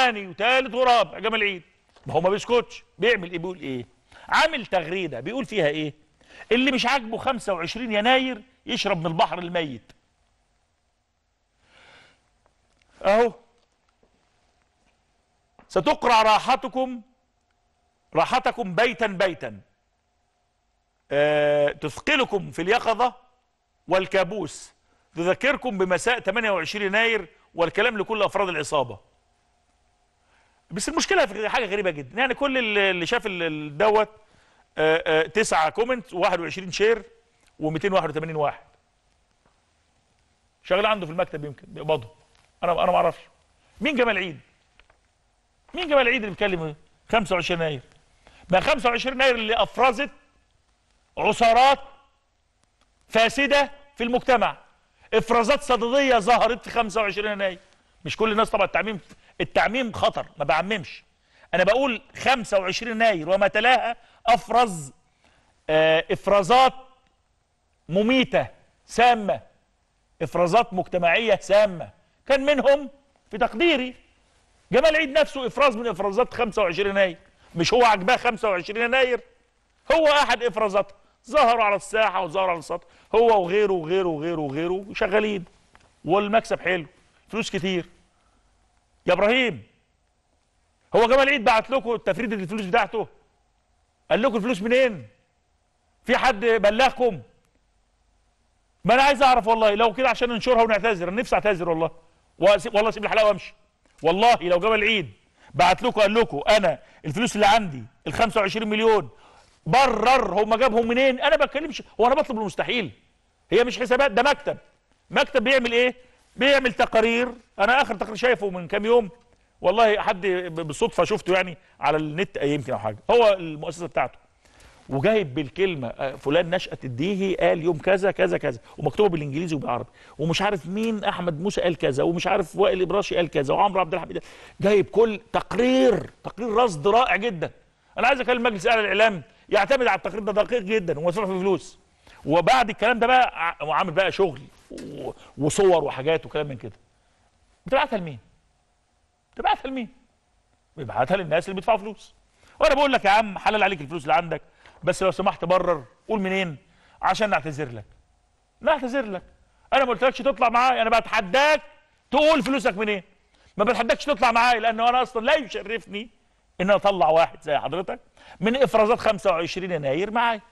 ثاني وثالث ورابع جمال عيد ما هو ما بيسكتش بيعمل ايه بيقول ايه عامل تغريده بيقول فيها ايه اللي مش عاجبه 25 يناير يشرب من البحر الميت اهو ستقرع راحتكم راحتكم بيتا بيتا أه تثقلكم في اليقظة والكابوس تذكركم بمساء 28 يناير والكلام لكل أفراد العصابة بس المشكلة في حاجة غريبة جدا يعني كل اللي اللي شاف ال- ال- دوت أه أه تسعة كومنت و21 شير و281 واحد شغال عنده في المكتب يمكن بيقبضهم انا انا ما اعرفش مين جمال عيد مين جمال عيد اللي بيتكلم 25 يناير ما 25 يناير اللي افرزت عصارات فاسده في المجتمع افرازات صدديه ظهرت في 25 يناير مش كل الناس طبعا التعميم التعميم خطر ما بعممش انا بقول 25 يناير وما تلاها افرز آه، افرازات مميته سامه افرازات مجتمعيه سامه كان منهم في تقديري جمال عيد نفسه افراز من افرازات 25 يناير مش هو عجباه 25 يناير هو احد افرازاتها ظهروا على الساحه وظهروا على السطح هو وغيره وغيره وغيره وغيره شغالين والمكسب حلو فلوس كتير يا ابراهيم هو جمال عيد بعت لكم تفريده الفلوس بتاعته قال لكم الفلوس منين في حد بلغكم ما انا عايز اعرف والله لو كده عشان ننشرها ونعتذر انا نفسي اعتذر والله وأسيب والله اسيب الحلقه وامشي والله لو جمال عيد بعت لكم قال لكم انا الفلوس اللي عندي ال 25 مليون برر هم جابهم منين انا ما بتكلمش هو انا بطلب المستحيل هي مش حسابات ده مكتب مكتب بيعمل ايه بيعمل تقارير انا اخر تقرير شايفه من كام يوم والله حد ب- بالصدفه شفته يعني على النت يمكن او حاجه هو المؤسسه بتاعته وجايب بالكلمه آه، فلان نشأة الديهي قال يوم كذا كذا كذا ومكتوبه بالانجليزي وبالعربي ومش عارف مين احمد موسى قال كذا ومش عارف وائل ابراشي قال كذا وعمرو عبد الحميد قال- جايب كل تقرير تقرير رصد رائع جدا انا عايز اكلم مجلس اعلى الاعلام يعتمد على التقرير ده دقيق جدا ومدفوع في فلوس وبعد الكلام ده بقى ع- وعامل بقى شغل و- وصور وحاجات وكلام من كده بتبعتها لمين؟ بتبعتها لمين؟ بيبعتها للناس اللي بيدفعوا فلوس وانا بقول لك يا عم حلال عليك الفلوس اللي عندك بس لو سمحت برر قول منين عشان نعتذر لك نعتذر لك انا ما قلتلكش تطلع معايا انا بتحداك تقول فلوسك منين ما بتحداكش تطلع معايا لانه انا اصلا لا يشرفني ان انا اطلع واحد زي حضرتك من افرازات 25 يناير معايا